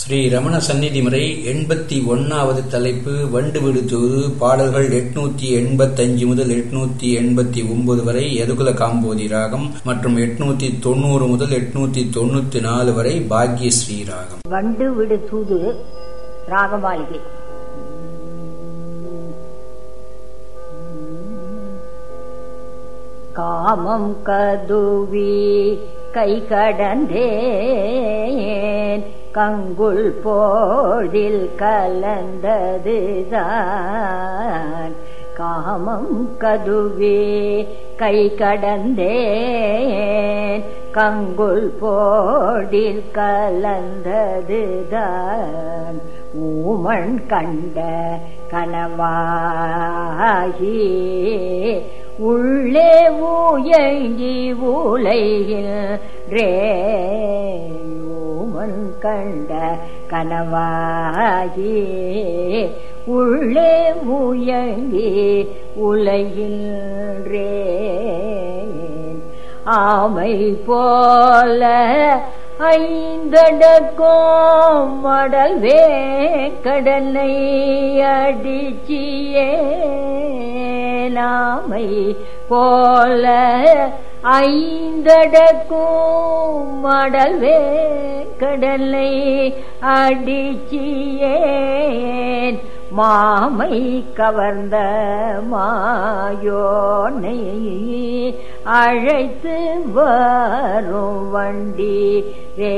ஸ்ரீ ரமண சந்நிதி முறை எண்பத்தி ஒன்னாவது தலைப்பு வண்டு விடுத்தூது பாடல்கள் எட்நூத்தி எண்பத்தஞ்சு முதல் எட்நூத்தி எண்பத்தி ஒன்பது வரை எதுகுல காம்போதி ராகம் மற்றும் எட்நூத்தி தொண்ணூறு முதல் எட்நூத்தி தொண்ணூத்தி நாலு வரை பாக்யஸ்ரீ ராகம் வண்டு விடு தூது ராகமாளிகை காமம் கதுவி கை கடந்தேன் கங்குள் போழில் கலந்ததுதான் காமம் கதுவே கை கடந்தேன் கங்குள் போடில் கலந்ததுதான் ஊமன் கண்ட கனவாகி உள்ளே ஊயங்கி ஊலையில் ரே ஊமன் கண்ட கனவாகி உள்ளே முயங்கி உலகின்றேன் ஆமை போல ஐந்தடக்கும் மடல் வே கடலை அடிச்சியே நாமை போல ஐந்தடக்கும் மடல் வே கடலை அடிச்சியேன் மாமை கவர்ந்த மாயோனை அழைத்து வரும் வண்டி ரே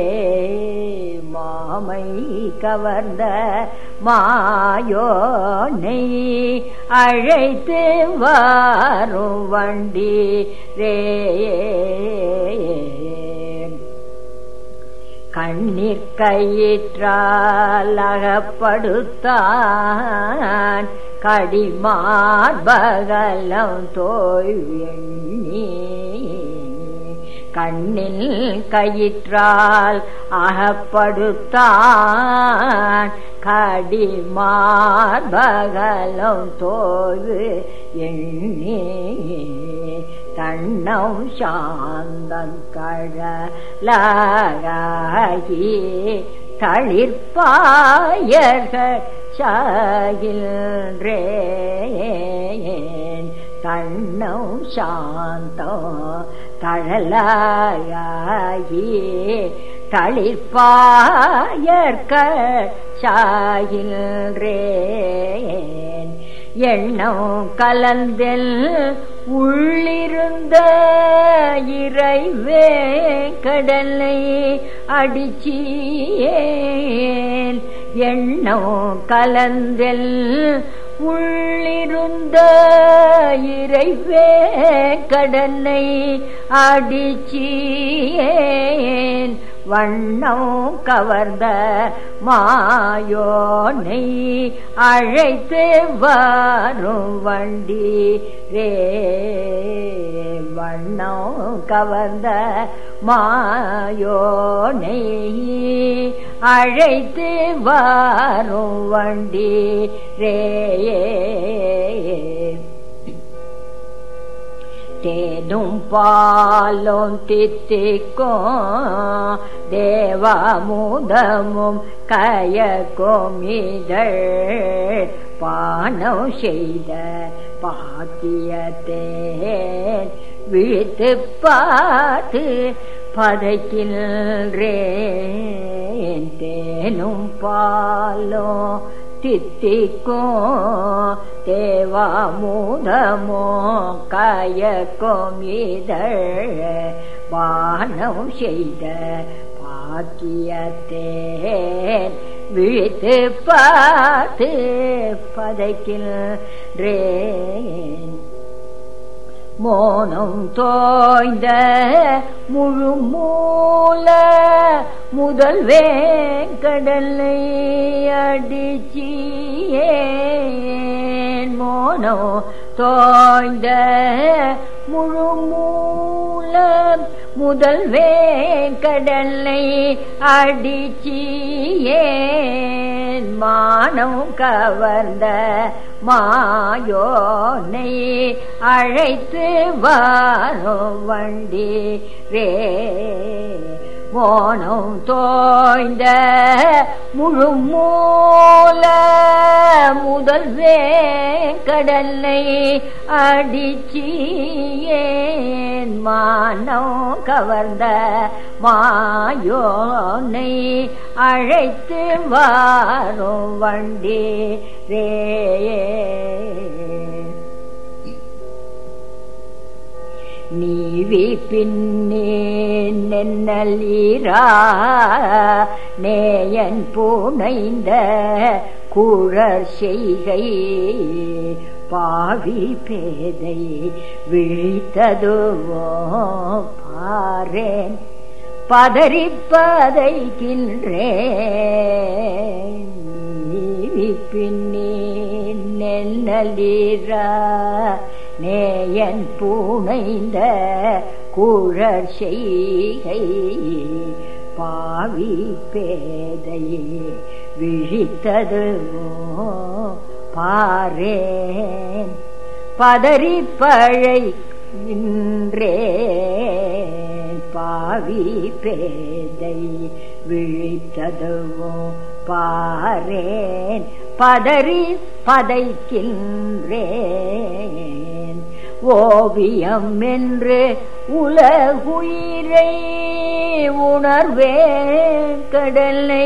மாமை கவர்ந்த மாயோனை அழைத்து வரும் வண்டி ரே கண்ணீர் கயிற்றால் அகப்படுத்தான் கடிமார்பகலம் தோய்வெண்ணி கண்ணில் கயிற்றால் அகப்படுத்தான் கடிமார்பகலம் தோய்வு எண்ணி தன்னம் சாந்தன் கழலாகி தளிர்ப்பாயர்கள் சாகின்றேன் தன்னம் சாந்தம் தழலாகி தளிர்ப்பாயர்கள் சாகின்றேன் எண்ணம் கலந்தில் உள்ளிருந்த இறைவே கடலை அடிச்சியேன் எண்ணம் கலந்தில் உள்ளிருந்த இறைவே கடனை அடிச்சியேன் வண்ணம் கவர்ந்த மாயோனை அழைத்து வரும் வண்டி ரே வண்ணம் கவர்ந்த மாயோனை அழைத்து வரும் வண்டி ரே தேனும் பாலும் தித்திக்கும் தேவமுதமும் கயக்கும் இதழ் பானம் செய்த பாத்தியத்தேன் விழித்து பார்த்து பதைக்கின்றேன் தேனும் பாலும் தித்திக்கும் தேவாமுதமோ காயக்கும் இதழ் வானம் செய்த பாக்கியத்தேன் விழித்து பார்த்து பதைக்கின்றேன் மோனம் தோய்ந்த முழு மூல முதல் வேங்கடலை அடிச்சியேன் மோனோ தோய்ந்த முழு மூல முதல் வேங்கடலை அடிச்சியேன் மானம் கவர்ந்த மாயோனை அழைத்து வரும் வண்டி ரே மோனம் தோய்ந்த முழு மூல முதல்வே கடலை அடிச்சியேன் மானம் கவர்ந்த மாயோனை அழைத்து வாரும் வண்டி ரே நீவி பின்னே நென்னலீரா நேயன் பூனைந்த கூழற் செய்கை பாவி பேதை விழித்ததுவோ பாரேன் பதறிப்பதைக்கின்றேன் நீவி பின்னே நென்னலீரா நேயன் பூனைந்த கூழற் செய்கை பாவி பேதை விழித்ததுவோ பாரேன் பதறி பழை நின்றேன் பாவி பேதை விழித்ததுவோ பாரேன் பதறி பதைக்கின்றேன் ஓவியம் என்று உலகுயிரை உணர்வே கடலை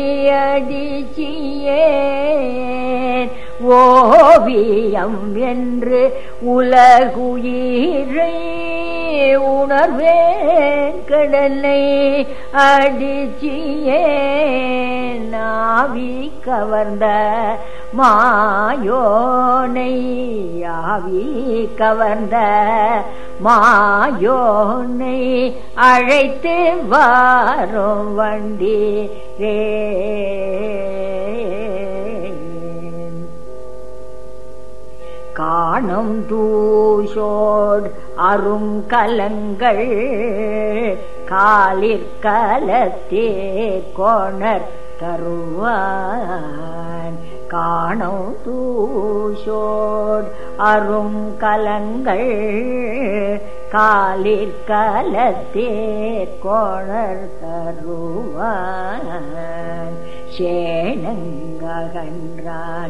அடிச்சியேன் ஓவியம் என்று உலகுயிரை உணர்வேன் கடலை அடிச்சியேன் நாவி கவர்ந்த மாயோனை ஆவி கவர்ந்த மாயோனை அழைத்து வாரும் வண்டி ரே காணும் தூஷோடு அருங்கலங்கள் காலிற்கலத்தே கோணர் தருவான் காணும் தூஷோடு அரும் கலங்கள் காலிற்கலத்தே கோணர் தருவான் சேனங்ககன்றான்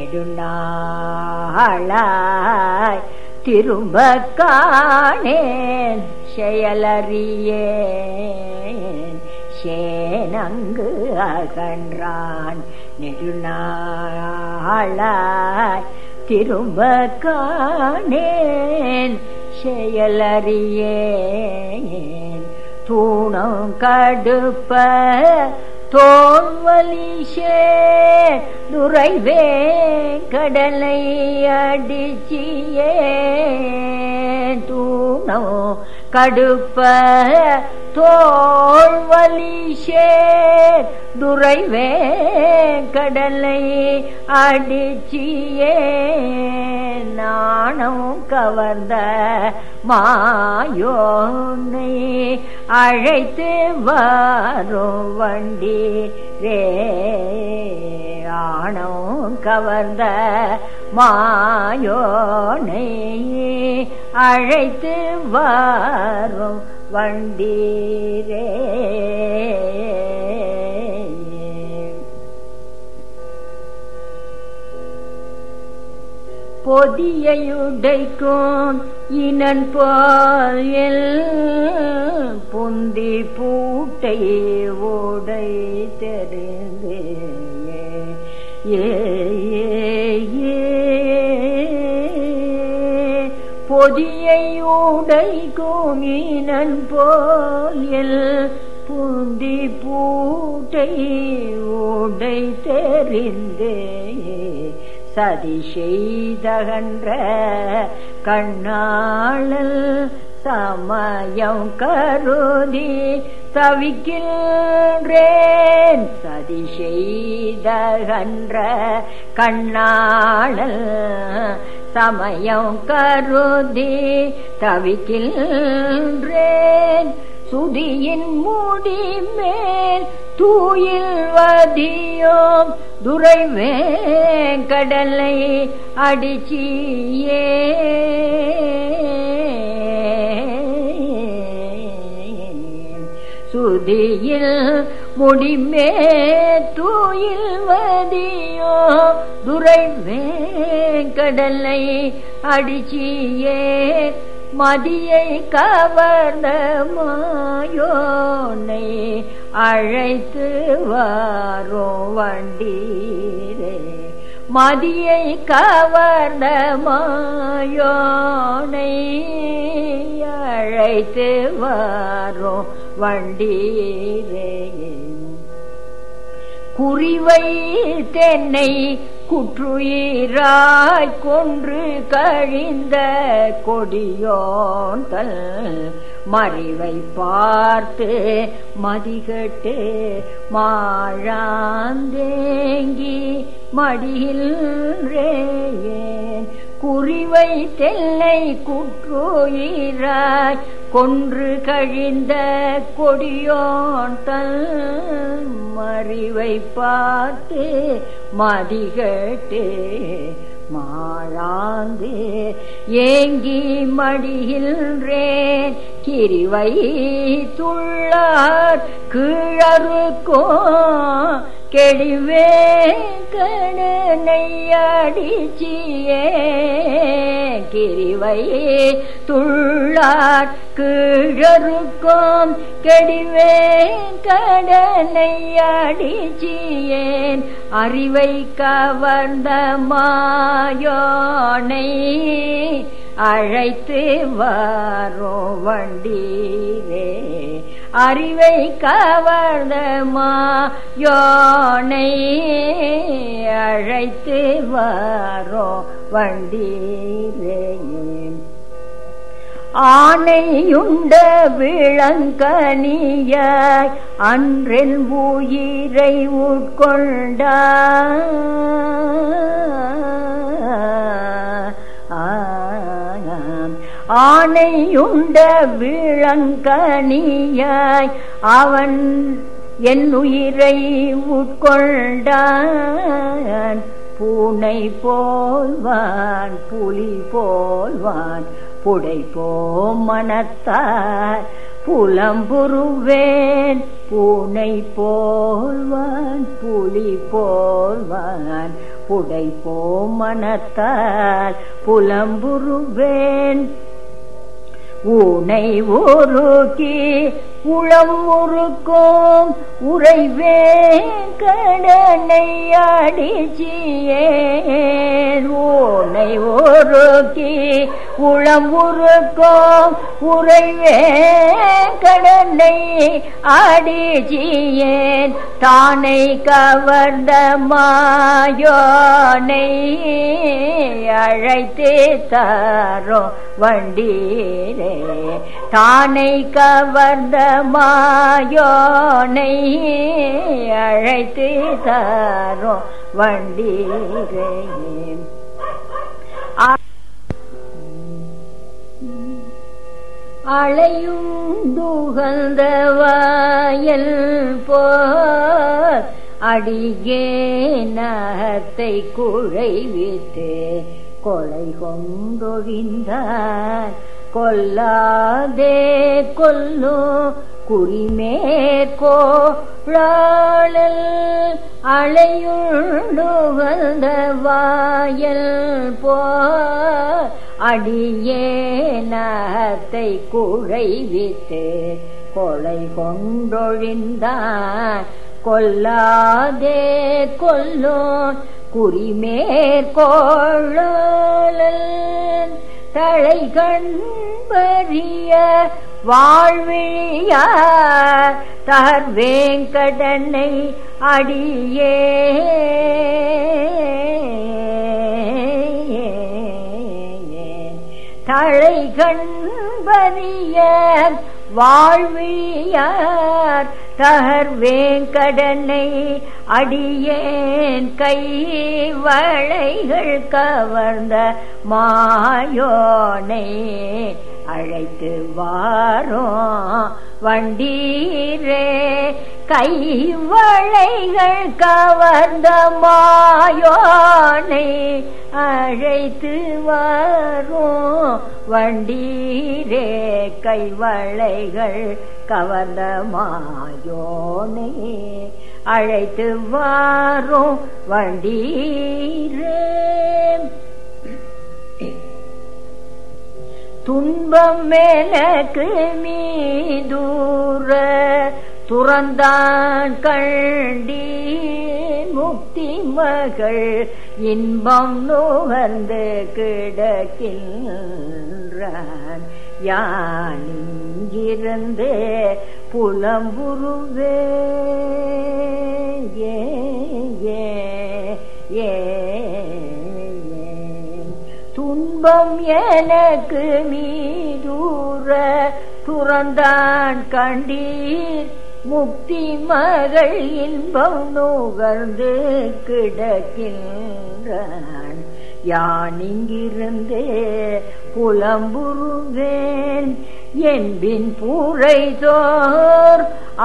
நெடுநாளாய் திரும்ப காணேன் செயலறியேன் சேனங்கு அகன்றான் நெடுநாளாய் திரும்ப காணேன் செயலறியேன் தூணம் கடுப்ப தோல்வலிஷே துரைவே கடலை அடிச்சியே தூணோ கடுப்ப தோல்வலிஷே துரைவே கடலை அடிச்சியே நாணம் கவர்ந்த மாயோனை அழைத்து வரும் வண்டி ரே ஆணம் கவர்ந்த மாயோனை அழைத்து வரும் வண்டி ரே பொதியுடைக்கும் இனன் போல் புந்தி பூட்டை ஓடை தெரிந்து ஏ பொதியை உடைக்கும் இனன் போல் புந்தி பூட்டை ஓடை தெரிந்தே சதி செய்தகன்ற கண்ணாளல் சமயம் கருதி தவிக்கின்றேன் சதி செய்தகன்ற கண்ணாளல் சமயம் கருதி தவிக்கின்றேன் சுதியின் முடி மேல் தூயில் வதியோம் துரைவே கடலை அடிச்சியே சுதியில் முடிமே தூயில் வதியோ துரை வேங்கடலை அடிச்சியே மதியை கவர்ந்த மாயோனை அழைத்து வாரோ வண்டீரே மதியை கவர்ந்த மாயோனை அழைத்து வாரோ வண்டீரே குறிவை தென்னை குற்றுயிராய் கொன்று கழிந்த கொடியோந்தல் மறிவை பார்த்து மதிகட்டு மாழாந்தேங்கி மடியில் ரேயேன் குறிவை தெல்லை குற்றுயிராய் கொன்று கழிந்த கொடியோந்தல் மறிவை பார்த்து மதிகட்டு மாழாந்து ஏங்கி மடியில்றேன் கிரிவை துள்ளார் கீழருக்கோ கெடிவே கணனையடிச்சியே கிரிவை துள்ளார் கீழருக்கும் கெடிவே கடனையடிச்சியேன் அறிவை கவர்ந்த மாயோனை அழைத்து வாரோ வண்டீரே அறிவை கவர்ந்த மாயோனை அழைத்து வாரோ வண்டீரே ஆணையுண்ட விளங்கனியாய் அன்றில் உயிரை உட்கொண்ட ஆணையுண்ட விளங்கனியாய் அவன் என் உயிரை உட்கொண்டான் பூனை போல்வான் புலி போல்வான் புடை போம் மனத்தார் புலம்புருவேன் பூனை போல்வான் புலி போல்வான் புடை போம் மனத்தார் புலம்புருவேன் ஊனை உருக்கி உளம் உருக்கும் உறைவேன் கடனை அடிச்சியேன் ஊனை உருக்கி உளம் உருக்கும் உறைவேன் கடனை அடிச்சியேன் தானை கவர்ந்த மாயோனை அழைத்து தாரோ வண்டீரே தானை கவர்ந்த மாயோனை அழைத்து தாரோ வண்டீரே அலையுந்துகந்த வாயல் போர் அடியே நகத்தை குழைவித்து கொலை கொண்டொழிந்தார் கொல்லாதே கொல்லோ குறிமேற்கோழாளல் அலையுண்டுகந்த வாயல் போ அடியே நகத்தை குழைவித்து கொலை கொண்டொழிந்தான் கொல்லாதே கொல்லோ குறிமேற்கோழல் தலை கண்பறிய வாழ்விழியார் தர்வேங்கடனை அடியே தழை கண்பறிய வாழ்வியார் தகர் வேங்கடனை அடியேன் கை வளைகள் கவர்ந்த மாயோனை அழைத்து வாரோம் வண்டீரே கைவளைகள் கவர்ந்த மாயோனை அழைத்து வரும் வண்டீரே கைவளைகள் கவர்ந்த மாயோனை அழைத்து வாரும் வண்டீரே துன்பம் மேலக்கு மீதூர துறந்தான் கண்டி முக்தி மகள் இன்பம் நுகர்ந்து கிடக்கின்றான் யான் இங்கிருந்து புலம்புருவே ஏ ஏ ஏ துன்பம் எனக்கு மீதூர துறந்தான் கண்டீர் முக்தி மகள் இன்பம் நுகர்ந்து கிடக்கின்றான் யான் இங்கிருந்து புலம்புருவேன் என்பின் பூரை தோர்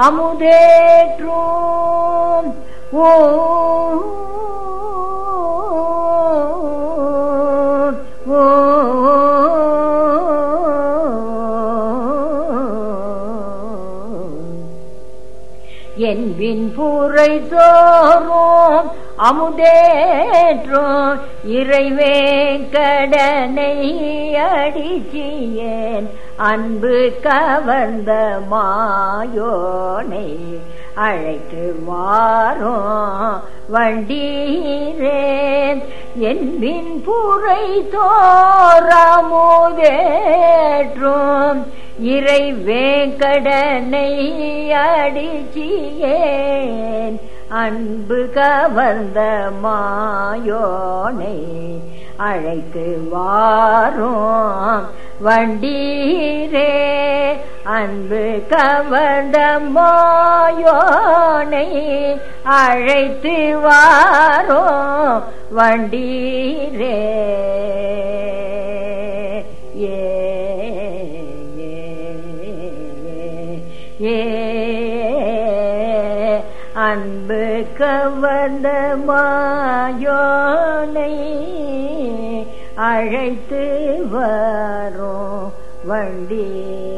அமுதேற்றும் ஓ என்பின் பூரை தோறும் அமுதேற்றும் இறைவே கடனை அடிச்சியேன் அன்பு கவர்ந்த மாயோனை அழைத்து வாரோம் வண்டீரேன் என்பின் புரை தோறாமுதேற்றும் இறை வேங்கடனை அடிச்சியேன் அன்பு கவர்ந்த மாயோனை அழைத்து வாரோம் வண்டீரே அன்பு கவர்ந்த மாயோனை அழைத்து வாரோம் வண்டீரே ஏ ஏ அன்பு கவர்ந்த மாயோனை அழைத்து வரோம் வண்டே